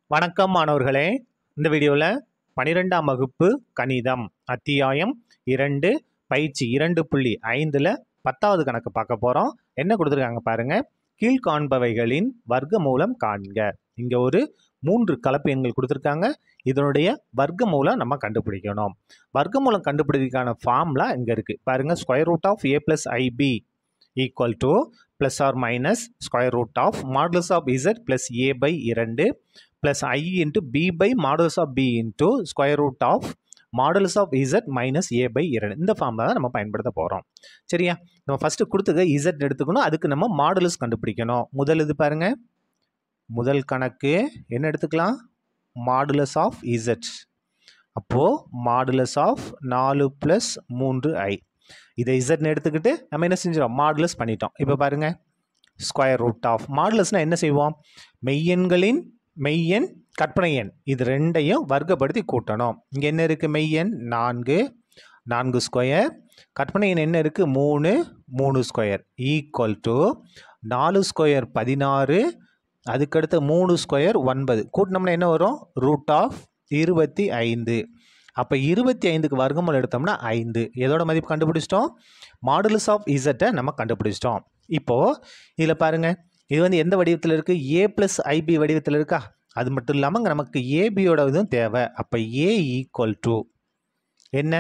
வணக்கம் மாணவர்களே இந்த வீடியோவில் பனிரெண்டாம் வகுப்பு கணிதம் அத்தியாயம் இரண்டு பயிற்சி இரண்டு புள்ளி ஐந்தில் பத்தாவது கணக்கு பார்க்க போகிறோம் என்ன கொடுத்துருக்காங்க பாருங்க கீழ்காண்பவைகளின் வர்க்க மூலம் காண்க இங்கே ஒரு மூன்று கலப்பு எண்கள் கொடுத்துருக்காங்க இதனுடைய வர்க்க மூலம் நம்ம கண்டுபிடிக்கணும் வர்க்க மூலம் கண்டுபிடிக்கிறதுக்கான ஃபார்ம்லாம் இங்கே இருக்குது பாருங்கள் square root of A plus I B equal to plus R minus square root of modulus of Z plus A by இரண்டு plus I into B by modulus of B into square root of modulus of Z minus A by இரண்டு இந்த ஃபார்மில் தான் நம்ம பயன்படுத்த போகிறோம் சரியா நம்ம ஃபஸ்ட்டு கொடுத்துக்க இசட் எடுத்துக்கணும் அதுக்கு நம்ம மாடல்ஸ் கண்டுபிடிக்கணும் முதல் இது பாருங்க முதல் கணக்கு என்ன எடுத்துக்கலாம் மாடுலஸ் ஆஃப் இசட் அப்போது மாடுலஸ் ஆஃப் நாலு ப்ளஸ் மூன்று ஐ இதை இசட்னு எடுத்துக்கிட்டு நம்ம என்ன செஞ்சிடும் மாடுலஸ் பண்ணிட்டோம் இப்போ பாருங்க ஸ்கொயர் ரூட் ஆஃப் மாடுலஸ்னால் என்ன செய்வோம் மெய்யெண்களின் மெய்யெண் கற்பனை எண் இது ரெண்டையும் வர்க்கப்படுத்தி கூட்டணும் இங்கே என்ன இருக்குது மெய்யெண் நான்கு நான்கு ஸ்கொயர் கற்பனை எண் என்ன இருக்குது மூணு மூணு ஸ்கொயர் ஈக்குவல் டு நாலு ஸ்கொயர் பதினாறு அதுக்கடுத்து மூணு ஸ்கொயர் ஒன்பது கூட்டினோம்னா என்ன வரும் ரூட் ஆஃப் இருபத்தி ஐந்து அப்போ இருபத்தி ஐந்துக்கு வர்க்கமூலம் எடுத்தோம்னா ஐந்து எதோட மதிப்பு கண்டுபிடிச்சிட்டோம் மாடுலஸ் ஆஃப் இசட்டை நம்ம கண்டுபிடிச்சிட்டோம் இப்போது இதில் பாருங்கள் இது வந்து எந்த வடிவத்தில் இருக்குது ஏ ப்ளஸ் ஐபி வடிவத்தில் இருக்கா அது மட்டும் இல்லாமல் நமக்கு ஏபியோட இதுவும் தேவை அப்போ ஏ ஈக்குவல் டு என்ன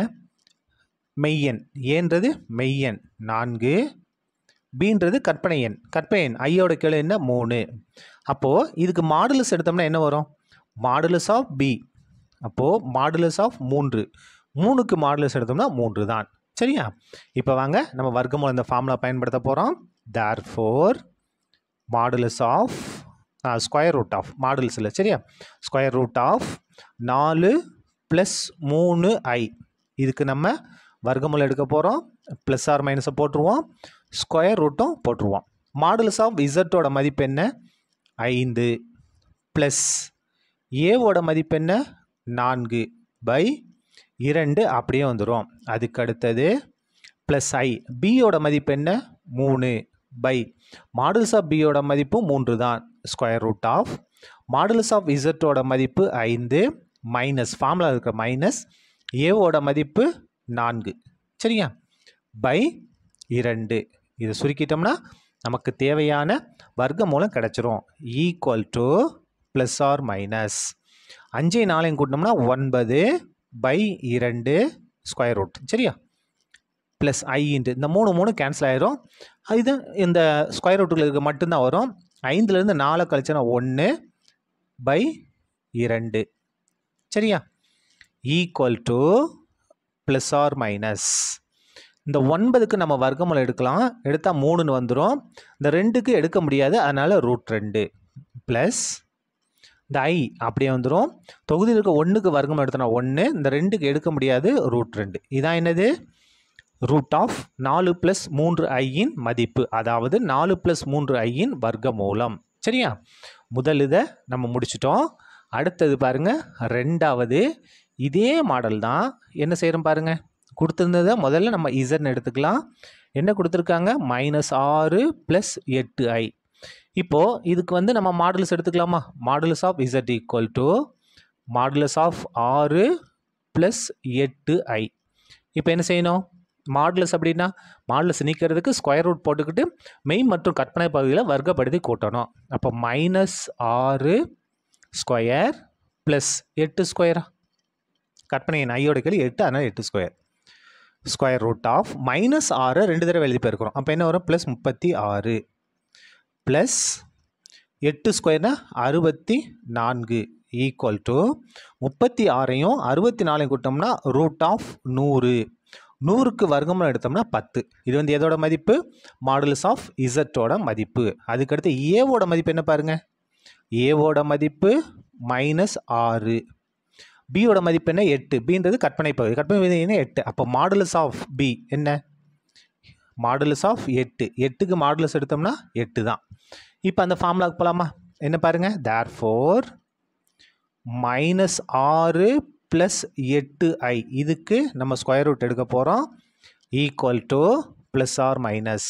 மெய்யன் ஏன்றது மெய்யன் நான்கு பீன்றது கற்பனை எண் கற்பனை எண் ஐயோட கீழே என்ன மூணு அப்போது இதுக்கு மாடுலஸ் எடுத்தோம்னா என்ன வரும் மாடுலஸ் ஆஃப் பி அப்போது மாடுலஸ் ஆஃப் மூன்று மூணுக்கு மாடுலஸ் எடுத்தோம்னா மூன்று தான் சரியா இப்போ வாங்க நம்ம வர்க்கமூலம் இந்த ஃபார்முலா பயன்படுத்த போகிறோம் therefore modulus of square root of modulus இல்லை சரியா ஸ்கொயர் ரூட் ஆஃப் நாலு ப்ளஸ் மூணு ஐ இதுக்கு நம்ம வர்க்கமூலம் எடுக்க போகிறோம் ப்ளஸ் ஆர் மைனஸை போட்டுருவோம் ஸ்கொயர் ரூட்டும் போட்டுருவோம் மாடுலஸ் ஆஃப் இசட்டோட மதிப்பு என்ன ஐந்து ப்ளஸ் ஏவோட மதிப்பு என்ன நான்கு பை இரண்டு அப்படியே வந்துடும் அதுக்கு அடுத்தது ப்ளஸ் ஐ பியோட மதிப்பு என்ன மூணு பை மாடுல்ஸ் ஆஃப் பியோட மதிப்பு மூன்று தான் square root of modulus of இசட்டோட மதிப்பு ஐந்து மைனஸ் ஃபார்முலா இருக்கிற மைனஸ் ஏவோட மதிப்பு நான்கு சரியா பை இரண்டு இதை சுருக்கிட்டோம்னா நமக்கு தேவையான வர்க்க மூலம் கிடச்சிரும் equal to plus R minus அஞ்சு நாளையும் கூட்டினோம்னா ஒன்பது பை இரண்டு ஸ்கொயர் ரூட் சரியா ப்ளஸ் ஐ இன்ட்டு இந்த மூணு மூணு கேன்சல் ஆயிரும் இது இந்த ஸ்கொயர் ரூட்டில் இருக்க மட்டும்தான் வரும் ஐந்துலேருந்து நாலை கழிச்சுனா ஒன்று பை இரண்டு சரியா equal to plus R minus இந்த ஒன்பதுக்கு நம்ம வர்க்கமூலம் எடுக்கலாம் எடுத்தால் மூணுன்னு வந்துடும் இந்த ரெண்டுக்கு எடுக்க முடியாது அதனால் ரூட் ரெண்டு ப்ளஸ் இந்த ஐ அப்படியே வந்துடும் தொகுதியில் இருக்க ஒன்றுக்கு வர்க்கம் எடுத்தோன்னா ஒன்று இந்த ரெண்டுக்கு எடுக்க முடியாது ரூட் ரெண்டு இதான் என்னது ரூட் ஆஃப் நாலு ப்ளஸ் மூன்று ஐயின் மதிப்பு அதாவது நாலு ப்ளஸ் மூன்று ஐயின் வர்க்க மூலம் சரியா முதல் இதை நம்ம முடிச்சிட்டோம் அடுத்தது பாருங்கள் ரெண்டாவது இதே மாடல் தான் என்ன செய்கிறோம் பாருங்கள் கொடுத்துருந்ததை முதல்ல நம்ம இசட்னு எடுத்துக்கலாம் என்ன கொடுத்துருக்காங்க மைனஸ் ஆறு ப்ளஸ் எட்டு ஐ இப்போது இதுக்கு வந்து நம்ம மாடுலஸ் எடுத்துக்கலாமா modulus of Z equal to modulus of ஆறு ப்ளஸ் எட்டு ஐ இப்போ என்ன செய்யணும் மாடுலஸ் அப்படின்னா மாடுலஸ் நீக்கிறதுக்கு ஸ்கொயர் ரூட் போட்டுக்கிட்டு மெய் மற்றும் கற்பனை பகுதியில் வர்க்கப்படுத்தி கூட்டணும் அப்போ மைனஸ் ஆறு ஸ்கொயர் ப்ளஸ் எட்டு ஸ்கொயரா கற்பனை என் ஐயோட கேள்வி எட்டு அதனால் எட்டு square square root of minus ஆறு ரெண்டு தடவை எழுதி போயிருக்கிறோம் அப்போ என்ன வரும் ப்ளஸ் முப்பத்தி ஆறு ப்ளஸ் எட்டு ஸ்கொயர்னா அறுபத்தி நான்கு ஈக்குவல் டு முப்பத்தி ஆறையும் அறுபத்தி நாலையும் கூட்டோம்னா ரூட் ஆஃப் நூறு நூறுக்கு வர்க்கமாக எடுத்தோம்னா பத்து இது வந்து எதோட மதிப்பு மாடுலஸ் ஆஃப் இசட்டோட மதிப்பு அதுக்கடுத்து ஏவோட மதிப்பு என்ன பாருங்கள் ஏவோட மதிப்பு மைனஸ் ஆறு பியோட மதிப்பு என்ன எட்டு பின்றது கற்பனை பகுதி கற்பனை பகுதி என்ன எட்டு அப்போ மாடுலஸ் ஆஃப் பி என்ன மாடுலஸ் ஆஃப் எட்டு எட்டுக்கு மாடுலஸ் எடுத்தோம்னா எட்டு தான் இப்போ அந்த ஃபார்முலாவுக்கு போகலாமா என்ன பாருங்கள் தேர் ஃபோர் மைனஸ் ஆறு ப்ளஸ் எட்டு ஐ இதுக்கு நம்ம ஸ்கொயர் ரூட் எடுக்க போகிறோம் equal to plus R minus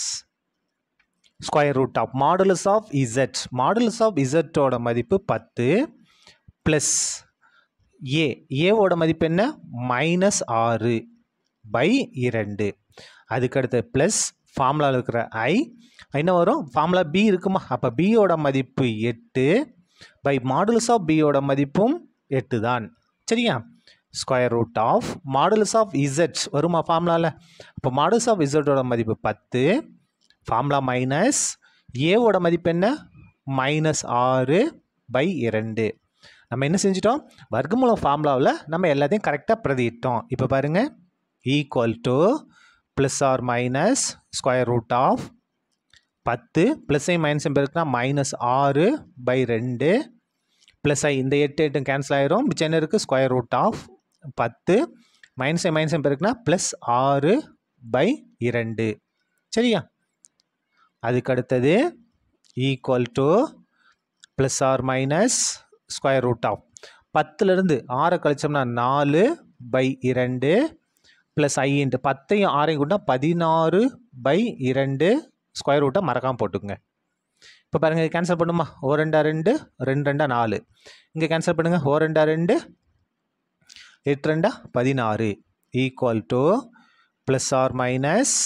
square root of modulus of Z modulus of இசட்டோட மதிப்பு பத்து ப்ளஸ் ஏ ஏவோட மதிப்பு என்ன மைனஸ் ஆறு பை இரண்டு அதுக்கடுத்து ப்ளஸ் ஃபார்முலாவில் இருக்கிற ஐ என்ன வரும் ஃபார்முலா பி இருக்குமா அப்போ பியோட மதிப்பு எட்டு பை மாடுலஸ் ஆஃப் பியோட மதிப்பும் எட்டு தான் சரியா square root of modulus of Z வருமா ஃபார்முலாவில் அப்போ மாடுலஸ் ஆஃப் இசட்டோட மதிப்பு பத்து ஃபார்முலா மைனஸ் ஏவோட மதிப்பு என்ன மைனஸ் ஆறு பை இரண்டு நம்ம என்ன செஞ்சிட்டோம் வர்க்கமூலம் ஃபார்முலாவில் நம்ம எல்லாத்தையும் கரெக்டாக பிரதியிட்டோம் இப்போ பாருங்கள் equal to plus R minus square root of பத்து ப்ளஸ் ஐ மைனஸ் இருக்குன்னா மைனஸ் ஆறு பை ரெண்டு ப்ளஸ் ஐ இந்த எட்டு எட்டும் கேன்சல் ஆயிரும் மிச்சம் என்ன இருக்குது ஸ்கொயர் ரூட் ஆஃப் பத்து மைனஸ் ஐ மைனஸ் இருக்குன்னா ப்ளஸ் ஆறு பை இரண்டு சரியா அதுக்கு அடுத்தது equal to plus R minus square root of பத்துலேருந்து ஆறை கழிச்சோம்னா நாலு பை இரண்டு ப்ளஸ் ஐ இன்ட்டு பத்தையும் ஆறையும் கூட்டினா பதினாறு பை இரண்டு ஸ்கொயர் ரூட்டை மறக்காமல் போட்டுக்குங்க இப்போ பாருங்கள் கேன்சல் பண்ணுமா ஓ ரெண்டா ரெண்டு ரெண்டு ரெண்டா நாலு இங்கே கேன்சல் பண்ணுங்கள் ஓ ரெண்டா ரெண்டு எட்டு ரெண்டா பதினாறு equal to plus R minus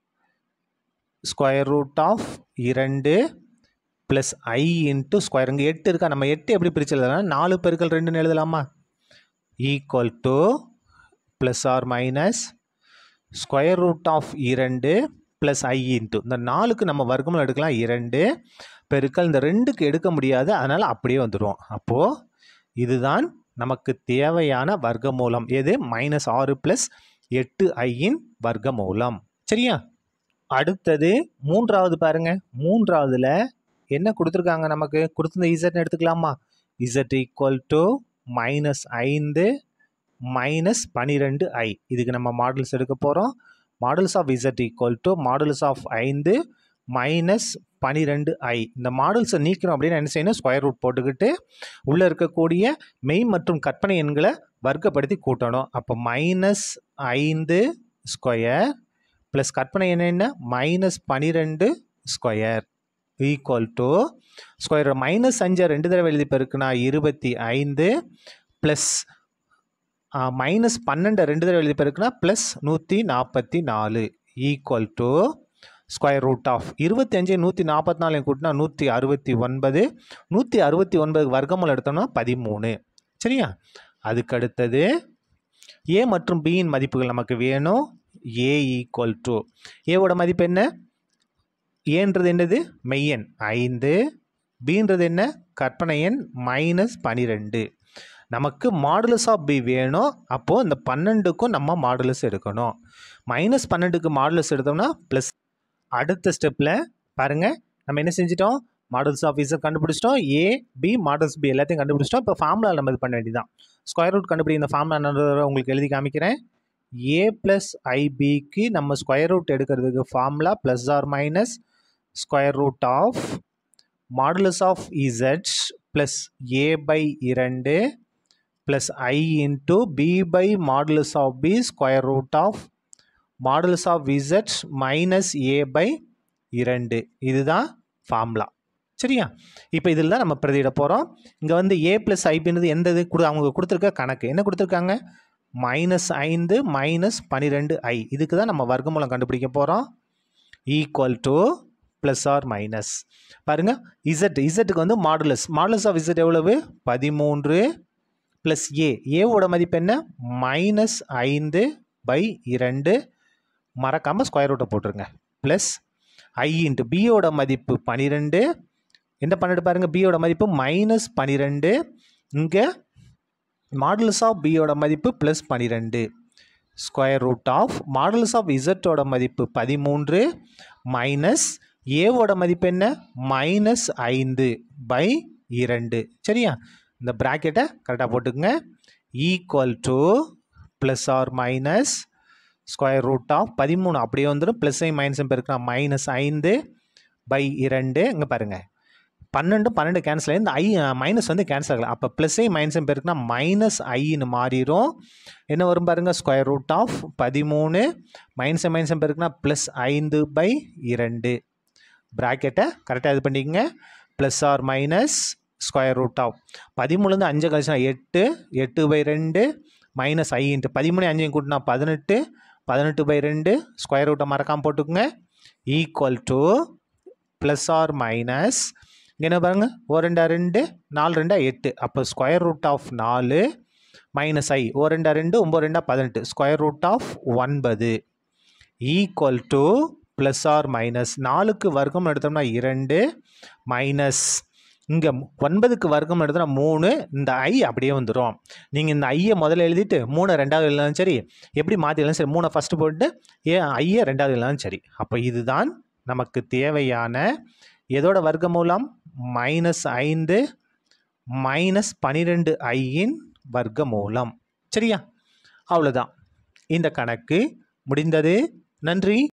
square root of இரண்டு ப்ளஸ் ஐ இன்ட்டு ஸ்கொயர் இங்கே எட்டு இருக்கா நம்ம எட்டு எப்படி பிரிச்சு எழுதலாம் நாலு பெருக்கல் ரெண்டுன்னு எழுதலாமா equal to plus R minus square root of இரண்டு ப்ளஸ் ஐ இன்ட்டு இந்த நாலுக்கு நம்ம வர்க்கமும் எடுக்கலாம் இரண்டு பெருக்கல் இந்த ரெண்டுக்கு எடுக்க முடியாது அதனால் அப்படியே வந்துடும் அப்போது இதுதான் நமக்கு தேவையான வர்க்கமூலம் எது மைனஸ் ஆறு ப்ளஸ் எட்டு ஐயின் வர்க்கமூலம் சரியா அடுத்தது மூன்றாவது பாருங்க மூன்றாவதுல என்ன கொடுத்துருக்காங்க நமக்கு கொடுத்துருந்த இசட்னு எடுத்துக்கலாமா இசட் ஈக்குவல் டு மைனஸ் ஐந்து மைனஸ் பனிரெண்டு ஐ இதுக்கு நம்ம மாடல்ஸ் எடுக்க போகிறோம் modulus of Z equal to modulus of ஐந்து மைனஸ் பனிரெண்டு ஐ இந்த மாடல்ஸை நீக்கணும் அப்படின்னு என்ன செய்யணும் ஸ்கொயர் ரூட் போட்டுக்கிட்டு உள்ளே இருக்கக்கூடிய மெய் மற்றும் கற்பனை எண்களை வர்க்கப்படுத்தி கூட்டணும் அப்போ மைனஸ் ஐந்து ஸ்கொயர் ப்ளஸ் கற்பனை எண் என்ன மைனஸ் பனிரெண்டு square equal to square minus அஞ்சை ரெண்டு தடவை எழுதி பெருக்குனா இருபத்தி ஐந்து ப்ளஸ் மைனஸ் பன்னெண்டு ரெண்டு தடவை எழுதி பெருக்குனா ப்ளஸ் நூற்றி நாற்பத்தி நாலு equal to square root of இருபத்தி அஞ்சு நூற்றி நாற்பத்தி நாலு கூட்டினா நூற்றி அறுபத்தி ஒன்பது நூற்றி அறுபத்தி ஒன்பது வர்க்கமூலம் எடுத்தோம்னா பதிமூணு சரியா அதுக்கு அடுத்தது ஏ மற்றும் பியின் மதிப்புகள் நமக்கு வேணும் ஏ ஈக்குவல் டு ஏவோட மதிப்பு என்ன ஏன்றது என்னது மெய்யன் ஐந்து பீன்றது என்ன கற்பனை எண் மைனஸ் பனிரெண்டு நமக்கு மாடுலஸ் ஆஃப் பி வேணும் அப்போது இந்த பன்னெண்டுக்கும் நம்ம மாடுலஸ் எடுக்கணும் மைனஸ் பன்னெண்டுக்கு மாடுலஸ் எடுத்தோம்னா ப்ளஸ் அடுத்த ஸ்டெப்பில் பாருங்கள் நம்ம என்ன செஞ்சிட்டோம் மாடல்ஸ் ஆஃப் இஸை கண்டுபிடிச்சிட்டோம் ஏ பி மாடல்ஸ் பி எல்லாத்தையும் கண்டுபிடிச்சிட்டோம் இப்போ ஃபார்முலா நம்ம இது பண்ண வேண்டியதான் ஸ்கொயர் ரூட் கண்டுபிடி இந்த ஃபார்முலா என்ன உங்களுக்கு எழுதி காமிக்கிறேன் ஏ ப்ளஸ் ஐபிக்கு நம்ம ஸ்கொயர் ரூட் எடுக்கிறதுக்கு formula plus R minus square root of modulus of Z plus A by இரண்டு plus I into B by modulus of B square root of modulus of Z minus A by இரண்டு இதுதான் formula சரியா இப்போ இதில் தான் நம்ம பிரதியிட போகிறோம் இங்கே வந்து ஏ ப்ளஸ் ஐபின்றது எந்த இது கொடு அவங்க கொடுத்துருக்க கணக்கு என்ன கொடுத்துருக்காங்க மைனஸ் ஐந்து மைனஸ் பன்னிரெண்டு ஐ இதுக்கு தான் நம்ம வர்க்கமூலம் கண்டுபிடிக்க போகிறோம் equal to plus R minus பாருங்கள் இசட் இசட்டுக்கு வந்து மாடுலஸ் மாடுலஸ் ஆஃப் இசட் எவ்வளவு பதிமூன்று ப்ளஸ் ஏ ஏவோட மதிப்பு என்ன மைனஸ் ஐந்து பை இரண்டு மறக்காமல் ஸ்கொயர் ரூட்டை போட்டுருங்க ப்ளஸ் ஐ இன்ட்டு பியோட மதிப்பு பன்னிரெண்டு என்ன பன்னெண்டு பாருங்கள் பியோட மதிப்பு மைனஸ் பன்னிரெண்டு இங்கே மாடுலஸ் ஆஃப் பியோட மதிப்பு ப்ளஸ் பன்னிரெண்டு square root of modulus of இசட்டோட மதிப்பு பதிமூன்று மைனஸ் ஏவோட மதிப்பு என்ன மைனஸ் ஐந்து பை இரண்டு சரியா இந்த ப்ராக்கெட்டை கரெக்டாக போட்டுக்கங்க equal to plus R minus square root of பதிமூணு அப்படியே வந்துடும் ப்ளஸ்ஸை மைனஸும் பெருக்கினா மைனஸ் ஐந்து பை இரண்டு இங்கே பாருங்கள் பன்னெண்டு பன்னெண்டு கேன்சல் ஆகி இந்த ஐ மைனஸ் வந்து கேன்சல் ஆகலாம் அப்போ ப்ளஸ்ஸை மைனஸும் பெருக்குனா மைனஸ் ஐன்னு மாறிடும் என்ன வரும் பாருங்கள் ஸ்கொயர் ரூட் ஆஃப் பதிமூணு மைனஸை மைனஸும் பெருக்குனா ப்ளஸ் ஐந்து பை இரண்டு ப்ராக்கெட்டை கரெக்டாக இது பண்ணிக்கங்க plus R minus square root of பதிமூணுலேருந்து அஞ்சு கழிச்சுனா எட்டு எட்டு பை ரெண்டு மைனஸ் ஐ இன்ட்டு பதிமூணு அஞ்சையும் கூட்டினா பதினெட்டு பதினெட்டு பை ரெண்டு ஸ்கொயர் ரூட்டை மறக்காமல் போட்டுக்குங்க equal to plus R minus என்ன பாருங்க ஒரு ரெண்டா ரெண்டு நாலு ரெண்டா எட்டு அப்போ ஸ்கொயர் ரூட் ஆஃப் நாலு மைனஸ் ஐ ஒரு ரெண்டா ரெண்டு ஒம்பது ரெண்டா பதினெட்டு ஸ்கொயர் ரூட் ஆஃப் ஒன்பது equal to plus R minus நாலுக்கு வர்க்கம் எடுத்தோம்னா இரண்டு மைனஸ் இங்கே ஒன்பதுக்கு வர்க்கம் எடுத்தோம்னா மூணு இந்த ஐ அப்படியே வந்துடும் நீங்கள் இந்த ஐயை முதல்ல எழுதிட்டு மூணு ரெண்டாவது எழுதினாலும் சரி எப்படி மாற்றி எழுதாலும் சரி மூணை ஃபஸ்ட்டு போட்டு ஏன் ஐயை ரெண்டாவது எழுதினாலும் சரி அப்போ இதுதான் நமக்கு தேவையான எதோட வர்க்கமூலம் மைனஸ் ஐந்து மைனஸ் பனிரெண்டு ஐயின் வர்க்கமூலம் சரியா அவ்வளோதான் இந்த கணக்கு முடிந்தது நன்றி